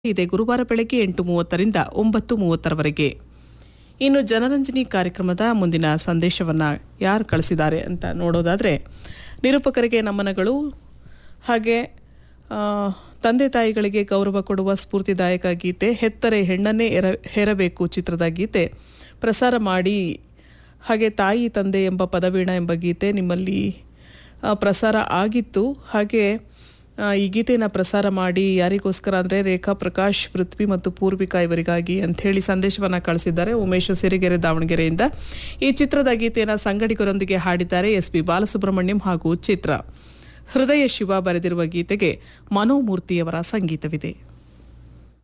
ಇದೆ ಗುರುವಾರ ಬೆಳಗ್ಗೆ ಎಂಟು ಮೂವತ್ತರಿಂದ ಒಂಬತ್ತು ಮೂವತ್ತರವರೆಗೆ ಇನ್ನು ಜನರಂಜನಿ ಕಾರ್ಯಕ್ರಮದ ಮುಂದಿನ ಸಂದೇಶವನ್ನ ಯಾರು ಕಳಿಸಿದ್ದಾರೆ ಅಂತ ನೋಡೋದಾದ್ರೆ ನಿರೂಪಕರಿಗೆ ನಮನಗಳು ಹಾಗೆ ಆ, ತಂದೆ ತಾಯಿಗಳಿಗೆ ಗೌರವ ಕೊಡುವ ಸ್ಫೂರ್ತಿದಾಯಕ ಗೀತೆ ಹೆತ್ತರೆ ಹೆಣ್ಣನ್ನೇ ಎರ ಹೇರಬೇಕು ಚಿತ್ರದ ಗೀತೆ ಪ್ರಸಾರ ಮಾಡಿ ಹಾಗೆ ತಾಯಿ ತಂದೆ ಎಂಬ ಪದವೀಣ ಎಂಬ ಗೀತೆ ನಿಮ್ಮಲ್ಲಿ ಆ, ಪ್ರಸಾರ ಆಗಿತ್ತು ಹಾಗೆ ಆ, ಈ ಗೀತೆಯನ್ನು ಪ್ರಸಾರ ಮಾಡಿ ಯಾರಿಗೋಸ್ಕರ ಅಂದರೆ ರೇಖಾ ಪ್ರಕಾಶ್ ಪೃಥ್ವಿ ಮತ್ತು ಪೂರ್ವಿಕಾ ಇವರಿಗಾಗಿ ಅಂಥೇಳಿ ಸಂದೇಶವನ್ನು ಕಳಿಸಿದ್ದಾರೆ ಉಮೇಶ್ ಸಿರಿಗೆರೆ ದಾವಣಗೆರೆಯಿಂದ ಈ ಚಿತ್ರದ ಗೀತೆಯನ್ನು ಸಂಗಡಿಗರೊಂದಿಗೆ ಹಾಡಿದ್ದಾರೆ ಎಸ್ ಪಿ ಬಾಲಸುಬ್ರಹ್ಮಣ್ಯಂ ಹಾಗೂ ಚಿತ್ರ ಹೃದಯ ಶಿವ ಬರೆದಿರುವ ಗೀತೆಗೆ ಮನೋಮೂರ್ತಿಯವರ ಸಂಗೀತವಿದೆ